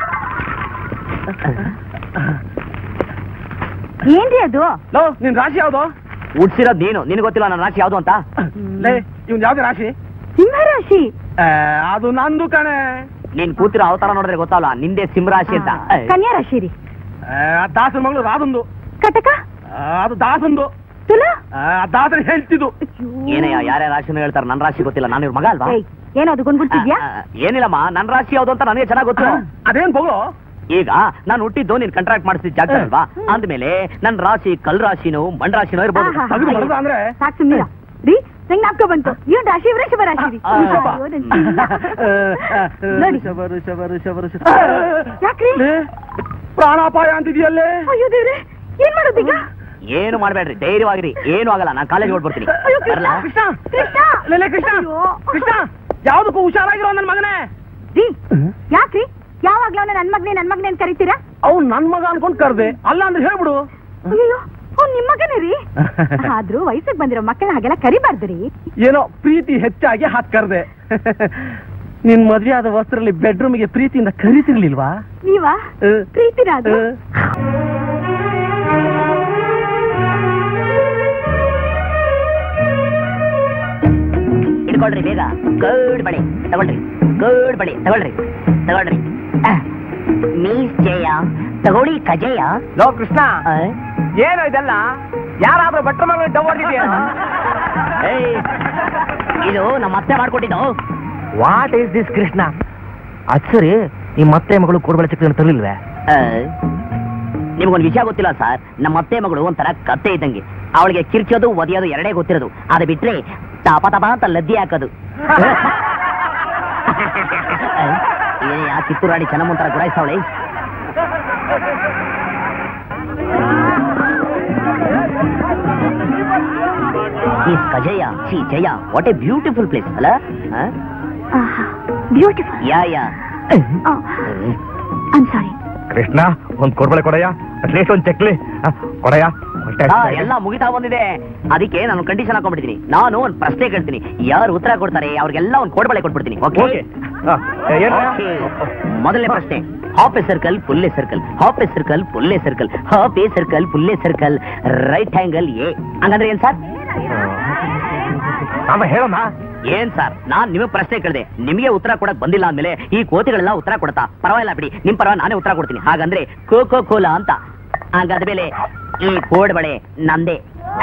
ಏನ್ರಿ ಅದು ಲೋ ನಿನ್ ರಾಶಿ ಯಾವ್ದು ಹುಡ್ಸಿರೋದ್ ನೀನು ನಿನಗೆ ಗೊತ್ತಿಲ್ಲ ನನ್ನ ರಾಶಿ ಯಾವ್ದು ಅಂತ ಲೇ ಇವ್ನ್ ಯಾವ್ದು ರಾಶಿ ಸಿಂಹರಾಶಿ ಆ, ಅದು ನಂದು ಕಣೆ ನೀನ್ ಕೂತಿರೋ ಅವತಾರ ನೋಡಿದ್ರೆ ಗೊತ್ತಾವಲ್ಲ ನಿಂದೆ ಸಿಂಹರಾಶಿ ಅಂತ ಕನ್ಯಾ ರಾಶಿ ರೀ ಆ, ದಾಸನ ಮಗಳು ರಾದಂದು ಕಟಕ ಆ, ಅದು ದಾಸಂದು ತುಲಾ ಆ, ದಾಸನ ಹೇಳ್ತಿದ್ದು ಏನಯ್ಯ ಯಾರ್ಯಾರ ರಾಶಿನೂ ಹೇಳ್ತಾರೆ ನನ್ನ ರಾಶಿ ಗೊತ್ತಿಲ್ಲ ನಾನು ಇವ್ರ ಮಗ ಅಲ್ವಾ ಏಯ್, ಏನದು ಗುನ್ಗುಡ್ತಿದ್ಯಾ ಆ, ಆ, ಏನಿಲ್ಲಮ್ಮ ನನ್ನ ರಾಶಿ ಯಾವ್ದು ಅಂತ ನನಗೆ ಚೆನ್ನಾಗ್ ಗೊತ್ತು ಅದೇನ್ ಬಗಳು ಈಗ ನಾನು ಹುಟ್ಟಿದ್ದು ನೀನ್ ಕಾಂಟ್ರಾಕ್ಟ್ ಮಾಡಿಸಿದ ಜಾಗ ಅಲ್ವಾ ಅಂದ್ಮೇಲೆ ನನ್ನ ರಾಶಿ ಕಲ್ ರಾಶಿನೋ ಮಣ್ ರಾಶಿನೋ ಇರ್ಬೋದು ಆಹಾ. ತೆಗೆದು ಬಡದ ಅಂದ್ರೆ ಸಾಕು ಸುಮ್ಮನಿರ ರೀ ನಂಗೆ ನಾಪ್ಕ ಬಂತು ಇವನ್ ರಾಶಿ ವೃಷಭ ರಾಶಿ ರೀ ಆ, ಋಷಭ. ಅಯ್ಯೋ, ನನ್ ಚಿನ್ನ. ನೋಡಿ. ಋಷಭ, ಋಷಭ, ಋಷಭ, ಋಷಭ. ಯಾಕ್ರಿ ಲೇ, ಪ್ರಾಣಾಪಾಯ ಅಂತಿದ್ಯಲ್ಲೇ ಅಯ್ಯೋ ದೇವ್ರೆ ಏನ್ ಮಾಡೋದೀಗ ಏನು ಮಾಡ್ಬೇಡ್ರಿ ಧೈರ್ಯವಾಗಿರಿ ಏನು ಆಗಲ್ಲ ನಾನು ಕಾಲೇಜ್ ಹೊಡ್ಬಿಡ್ತೀನಿ ಅಯ್ಯೋ, ಕೃಷ್ಣ. ಬರಲಾ ಕೃಷ್ಣ ಕೃಷ್ಣ ಲೇ, ಲೇ, ಕೃಷ್ಣ ಅಯ್ಯೋ. ಕೃಷ್ಣ ಯಾವ್ದಕ್ಕೂ ಹುಷಾರಾಗಿರೋ ನನ್ ಮಗನೇ ರೀ ಯಾಕ್ರಿ ಯಾವಾಗ್ಲೂ ಅವನ ನನ್ ಮಗ್ನೆ ನನ್ ಮಗ್ನೆ ಅಂತ ಕರಿತೀರಾ ಅವ್ನು ನನ್ ಮಗ ಅನ್ಕೊಂಡ್ ಕರ್ದೆ ಅಲ್ಲ ಅಂದ್ರೆ ಹೇಳ್ಬಿಡು ಅಯ್ಯೋ ಅವ್ನ್ ನಿಮ್ ಮಗನೇ ರೀ ಆದ್ರೂ ವಯಸ್ಸಿಗೆ ಬಂದಿರೋ ಮಕ್ಕಳನ್ನ ಹಾಗೆಲ್ಲ ಕರಿಬಾರ್ದು ರೀ ಏನೋ ಪ್ರೀತಿ ಹೆಚ್ಚಾಗಿ ಹಾಕ್ ಕರ್ದೆ ನಿನ್ ಮದ್ವೆ ಆದ ವಸ್ತ್ರಲ್ಲಿ ಬೆಡ್ರೂಮಿಗೆ ಪ್ರೀತಿಯಿಂದ ಕರೀತಿರ್ಲಿಲ್ವಾ ನೀವಾ ಆ. ಪ್ರೀತಿನ ಅದು ಆ. ಹಿಡ್ಕೊಳ್ರಿ ಬೇಗ ಕರ್ಡ್ ಬಳಿ ತಗೊಳ್ರಿ ಕರ್ಡ್ ಬಳಿ ತಗೊಳ್ರಿ ತಗೊಳ್ರಿ ಮೀಸ್ ಜಯ ತಗೊಳ್ಳಿ ಕಜಯ ಲೋ ಕೃಷ್ಣ ಏನು ಇದೆಲ್ಲ ಯಾರಾದ್ರೂ ಭಟ್ರ ಮಗಳು ಡವ್ ಹೊಡೆದಿದ್ಯಾ ಏಯ್, ಇದು ನಮ್ಮ ಅತ್ತೆ ಮಾಡ್ಕೊಟ್ಟಿದ್ದು ವಾಟ್ ಈಸ್ ದಿಸ್ ಕೃಷ್ಣ ಅದ್ ಸರಿ ನಿಮ್ಮ ಮತ್ತೆ ಮಗಳು ಕೂರ್ಬಳ ಚಿಕ್ಕನ ತರಲಿಲ್ವೇ ಆ, ನಿಮ್ಗೊಂದು ವಿಷಯ ಗೊತ್ತಿಲ್ಲ ಸರ್ ನಮ್ಮ ಅತ್ತೆ ಮಗಳು ಒಂಥರ ಕತ್ತೆ ಇದ್ದಂಗೆ ಅವಳಿಗೆ ಕಿರ್ಚೋದು ಒದೆಯೋದು ಎರಡೇ ಗೊತ್ತಿರೋದು ಅದು ಬಿಟ್ರೆ ತಪ ತಪ ಅಂತ ಲದ್ದಿ ಹಾಕೋದು ಏ ಆ ಕಿತ್ತೂರು ರಾಣಿ ಚೆನ್ನಮ್ಮಂತರ ಗುರಾಯಿಸ್ತಾವಳೆ ಈ ಕಜಯ ಸಿ ಜಯ ವಾಟ್ ಎ ಬ್ಯೂಟಿಫುಲ್ ಪ್ಲೇಸ್ ಅಲ್ಲ beautiful yeah yeah I'm sorry Krishna ಒಂದ್ ಕೊರ್ಬಳೆ ಕೊಡಯ್ಯ ಅಟ್ಲೀಸ್ಟ್ ಒಂದ್ ಚಕ್ಲಿ ಆ, ಕೊಡಯ್ಯ ಹೊಟ್ಟೆ ಆ, ಹಸ್ದಾಗಿದೆ. ಎಲ್ಲ ಮುಗಿತಾ ಬಂದಿದೆ ಅದಕ್ಕೆ ನಾನು ಕಂಡೀಷನ್ ಹಾಕೊಂಡ್ಬಿಡ್ತೀನಿ ನಾನು ಒಂದು ಪ್ರಶ್ನೆ ಕೇಳ್ತೀನಿ ಯಾರು ಉತ್ತರ ಕೊಡ್ತಾರೆ ಅವ್ರಿಗೆಲ್ಲ ಒಂದು ಕೋಡ್ಬಳೆ ಕೊಟ್ಬಿಡ್ತೀನಿ ಓಕೆ ಓಕೆ ಆ, ಏನು? ಓಕೆ. ಮೊದಲನೇ ಪ್ರಶ್ನೆ half a circle full a circle half a circle full a circle half a circle full a circle right angle ಎ ಹಂಗಂದ್ರೆ ಏನ್ ಸರ್ ಆಮ ಹೇಳಮ್ಮ ಏನ್ ಸರ್ ನಾನ್ ನಿಮಗೆ ಪ್ರಶ್ನೆ ಕೇಳಿದೆ ನಿಮಗೆ ಉತ್ತರ ಕೊಡಕ್ ಬಂದಿಲ್ಲ ಅಂದ್ಮೇಲೆ ಈ ಕೋತಿಗಳೆಲ್ಲ ಉತ್ತರ ಕೊಡ್ತಾ ಪರವಾಗಿಲ್ಲ ಬಿಡಿ ನಿಮ್ ಪರವಾಗಿ ನಾನೇ ಉತ್ತರ ಕೊಡ್ತೀನಿ ಹಾಗಂದ್ರೆ ಕೋಕೋ ಕೋಲಾ ಅಂತ ಹಾಗಾದ್ಮೇಲೆ ಈ ಕೋಡ್ ಬಳೆ ನಂದೇ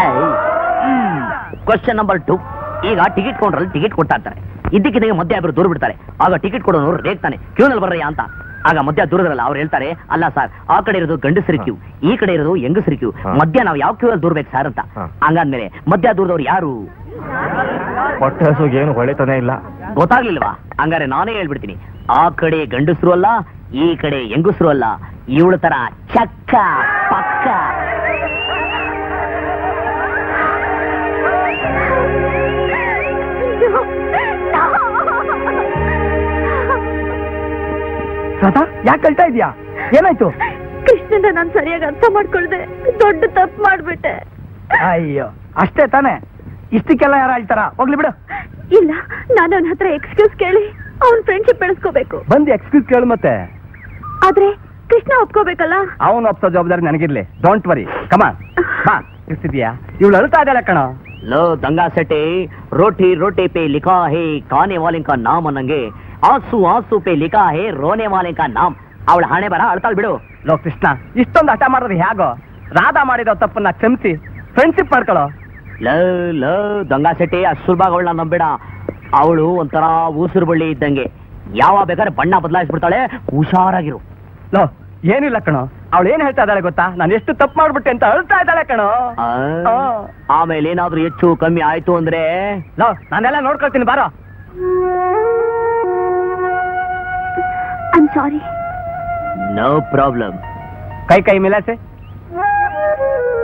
ಕ್ವಶನ್ ನಂಬರ್ ಟು ಈಗ ಟಿಕೆಟ್ ಕೌಂಟ್ರಲ್ಲಿ ಟಿಕೆಟ್ ಕೊಡ್ತಾ ಇರ್ತಾರೆ ಇದ್ದಕ್ಕಿದ್ದಂಗೆ ಮಧ್ಯ ಇಬ್ಬರು ದೂರ ಬಿಡ್ತಾರೆ ಆಗ ಟಿಕೆಟ್ ಕೊಡೋನು ರೇಗ್ತಾನೆ ಕ್ಯೂನಲ್ಲಿ ಬರ್ರಯ್ಯ ಅಂತ ಆಗ ಮಧ್ಯ ದೂರದಲ್ಲ ಅವ್ರು ಹೇಳ್ತಾರೆ ಅಲ್ಲ ಸರ್ ಆ ಕಡೆ ಇರೋದು ಗಂಡಸರಿ ಕ್ಯೂ ಈ ಕಡೆ ಇರೋದು ಹೆಂಗಸರಿ ಕ್ಯೂ ಹಾ. ಮಧ್ಯ ನಾವು ಯಾವ ಕ್ಯೂ ಅಲ್ಲಿ ದೂರ್ಬೇಕು ಸರ್ ಅಂತ ಹಾ. ಹಂಗಾದ್ಮೇಲೆ ಮಧ್ಯ ದೂರದವ್ರು ಯಾರು ಹೊಟ್ಟೆ ಹಸುಗೆ ಏನು ಹೊಳಿತಾನೆ ಇಲ್ಲ ಗೊತ್ತಾಗ್ಲಿಲ್ವಾ ಹಂಗಾರೆ ನಾನೇ ಹೇಳ್ಬಿಡ್ತೀನಿ ಆ ಕಡೆ ಗಂಡಸರು ಅಲ್ಲ ಈ ಕಡೆ ಹೆಂಗಸರು ಅಲ್ಲ ಇವಳ ತರ ಚಕ್ಕ ಪಕ್ಕ ರಾಧಾ ಯಾಕೆ ಕಳ್ತಾ ಇದೀಯಾ ಏನಾಯ್ತು ಕೃಷ್ಣನ ನಾನ್ ಸರಿಯಾಗಿ ಅರ್ಥ ಮಾಡ್ಕೊಳ್ದೆ ದೊಡ್ಡ ತಪ್ಪು ಮಾಡ್ಬಿಟ್ಟೆ ಅಯ್ಯೋ ಅಷ್ಟೇ ತಾನೇ ಇಷ್ಟಕ್ಕೆಲ್ಲ ಯಾರು ಹೇಳ್ತಾರ ಹೋಗ್ಲಿ ಬಿಡು ಇಲ್ಲ ನಾನು ಅವನ ಹತ್ರ ಎಕ್ಸ್ಕ್ಯೂಸ್ ಕೇಳಿ ಅವನ್ ಫ್ರೆಂಡ್ಶಿಪ್ ಬೆಳೆಸ್ಕೋಬೇಕು ಬಂದು ಎಕ್ಸ್ಕ್ಯೂಸ್ ಕೇಳು ಮತ್ತೆ ಆದ್ರೆ ಕೃಷ್ಣ ಒಪ್ಕೋಬೇಕಲ್ಲ ಅವನು ಒಪ್ಸೋ ಜವಾಬ್ದಾರಿ ನನಗಿರ್ಲಿ ಡೋಂಟ್ ವರಿ ಕಮಾನ್ ಬಾ ಇರ್ತಿದ್ಯಾ ಇವಳು ಅಳ್ತಾ ಇದ್ದಾಳೆ ಕಣ ಲೋ ದಂಗಾ ಸೆಟೆ ರೋಟಿ ರೋಟಿ ಪೇ ಲಿಖಾ ಹೇ ಕಾನೆ ವಾಲೆ ಕಾ ನಾಮ್ ಅನ್ನಂಗೆ ಆಸು ಆಸು ಪೇ ಲಿಖಾ ಹೇ ರೋನೆ ವಾಲೆ ಕಾ ನಾಮ್ ಅವಳ ಹಣೆ ಬರ ಅಳ್ತಾಳ್ ಬಿಡು ಲೋ ಕೃಷ್ಣ ಇಷ್ಟೊಂದು ಹಠ ಮಾಡಿದ್ರೆ ಹೇಗೋ ರಾಧಾ ಮಾಡಿರೋ ತಪ್ಪನ್ನ ಕ್ಷಮಿಸಿ ಫ್ರೆಂಡ್ಶಿಪ್ ಮಾಡ್ಕೊಳ್ಳೋ ಲ ಲ ದಂಗಾ ಸೆಟೆ ಅಸುಲ್ಬಾಗ್ ಅವಳನ್ನ ನಂಬೇಡ ಅವಳು ಒಂಥರ ಊಸುರು ಬಳ್ಳಿ ಇದ್ದಂಗೆ ಯಾವ ಬೇಕಾದ್ರೆ ಬಣ್ಣ ಬದಲಾಯಿಸ್ಬಿಡ್ತಾಳೆ ಹುಷಾರಾಗಿರು ಲೋ ಏನಿಲ್ಲ ಕಣೋ ಅವಳು ಏನ್ ಹೇಳ್ತಾ ಇದ್ದಾಳೆ ಗೊತ್ತಾ ನಾನು ಎಷ್ಟು ತಪ್ಪು ಮಾಡ್ಬಿಟ್ಟೆ ಅಂತ ಅಳ್ತಾ ಇದ್ದಾಳೆ ಕಣೋ ಆ, ಆ. ಆಮೇಲೆ ಏನಾದ್ರೂ ಹೆಚ್ಚು ಕಮ್ಮಿ ಆಯ್ತು ಅಂದ್ರೆ ಲೋ ನಾನೆಲ್ಲ ನೋಡ್ಕೊಳ್ತೀನಿ ಬಾರೋ ಐಮ್ ಸಾರಿ ನೋ ಪ್ರಾಬ್ಲಮ್ ಕೈ ಕೈ ಮಿಲಾಸೆ